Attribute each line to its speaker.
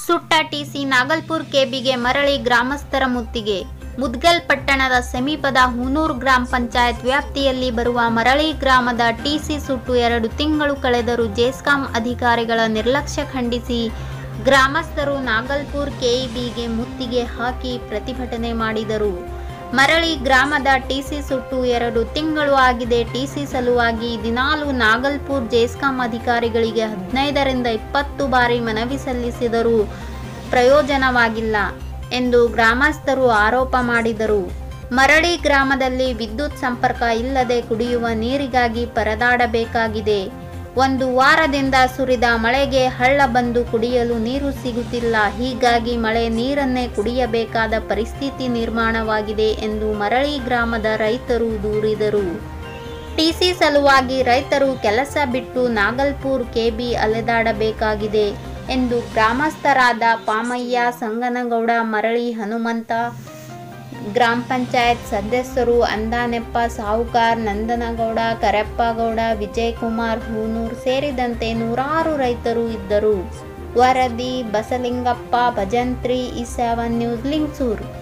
Speaker 1: ಸುಟ್ಟ ಟಿಸಿ ನಾಗಲ್ಪುರ್ ಕೆಬಿಗೆ ಮರಳಿ ಗ್ರಾಮಸ್ಥರ ಮುತ್ತಿಗೆ ಮುದ್ಗಲ್ ಪಟ್ಟಣದ ಸಮೀಪದ ಹೂನೂರು ಗ್ರಾಮ ಪಂಚಾಯತ್ ವ್ಯಾಪ್ತಿಯಲ್ಲಿ ಬರುವ ಮರಳಿ ಗ್ರಾಮದ ಟಿಸಿ ಸುಟ್ಟು ಎರಡು ತಿಂಗಳು ಕಳೆದರೂ ಜೆಸ್ಕಾಂ ಅಧಿಕಾರಿಗಳ ನಿರ್ಲಕ್ಷ್ಯ ಖಂಡಿಸಿ ಗ್ರಾಮಸ್ಥರು ನಾಗಲ್ಪುರ್ ಕೆಇಬಿಗೆ ಮುತ್ತಿಗೆ ಹಾಕಿ ಪ್ರತಿಭಟನೆ ಮಾಡಿದರು ಮರಳಿ ಗ್ರಾಮದ ಟಿಸಿ ಸುಟ್ಟು ಎರಡು ತಿಂಗಳು ಆಗಿದೆ ಟಿಸಿ ಸಲುವಾಗಿ ದಿನಾಲು ನಾಗಲ್ಪುರ್ ಜೆಸ್ಕಾಂ ಅಧಿಕಾರಿಗಳಿಗೆ ಹದಿನೈದರಿಂದ ಇಪ್ಪತ್ತು ಬಾರಿ ಮನವಿ ಸಲ್ಲಿಸಿದರೂ ಪ್ರಯೋಜನವಾಗಿಲ್ಲ ಎಂದು ಗ್ರಾಮಸ್ಥರು ಆರೋಪ ಮಾಡಿದರು ಮರಳಿ ಗ್ರಾಮದಲ್ಲಿ ವಿದ್ಯುತ್ ಸಂಪರ್ಕ ಇಲ್ಲದೆ ಕುಡಿಯುವ ನೀರಿಗಾಗಿ ಪರದಾಡಬೇಕಾಗಿದೆ ಒಂದು ವಾರದಿಂದ ಸುರಿದ ಮಳೆಗೆ ಹಳ್ಳ ಬಂದು ಕುಡಿಯಲು ನೀರು ಸಿಗುತ್ತಿಲ್ಲ ಹೀಗಾಗಿ ಮಳೆ ನೀರನ್ನೇ ಕುಡಿಯಬೇಕಾದ ಪರಿಸ್ಥಿತಿ ನಿರ್ಮಾಣವಾಗಿದೆ ಎಂದು ಮರಳಿ ಗ್ರಾಮದ ರೈತರು ದೂರಿದರು ಟಿಸಿ ಸಲುವಾಗಿ ರೈತರು ಕೆಲಸ ಬಿಟ್ಟು ನಾಗಲ್ಪುರ್ ಕೆಬಿ ಅಲೆದಾಡಬೇಕಾಗಿದೆ ಎಂದು ಗ್ರಾಮಸ್ಥರಾದ ಪಾಮಯ್ಯ ಸಂಗನಗೌಡ ಮರಳಿ ಹನುಮಂತ ಗ್ರಾಮ ಪಂಚಾಯತ್ ಸದಸ್ಯರು ಅಂದಾನೆಪ್ಪ ಸಾಹುಕಾರ್ ನಂದನಗೌಡ ಕರೆಪ್ಪಗೌಡ ವಿಜಯಕುಮಾರ್ ಹೂನೂರ್ ಸೇರಿದಂತೆ ನೂರಾರು ರೈತರು ಇದ್ದರು ವರದಿ ಬಸಲಿಂಗಪ್ಪ ಭಜಂತ್ರಿ ಈ ಸೆವೆನ್ ನ್ಯೂಸ್ ಲಿಂಗ್ಸೂರು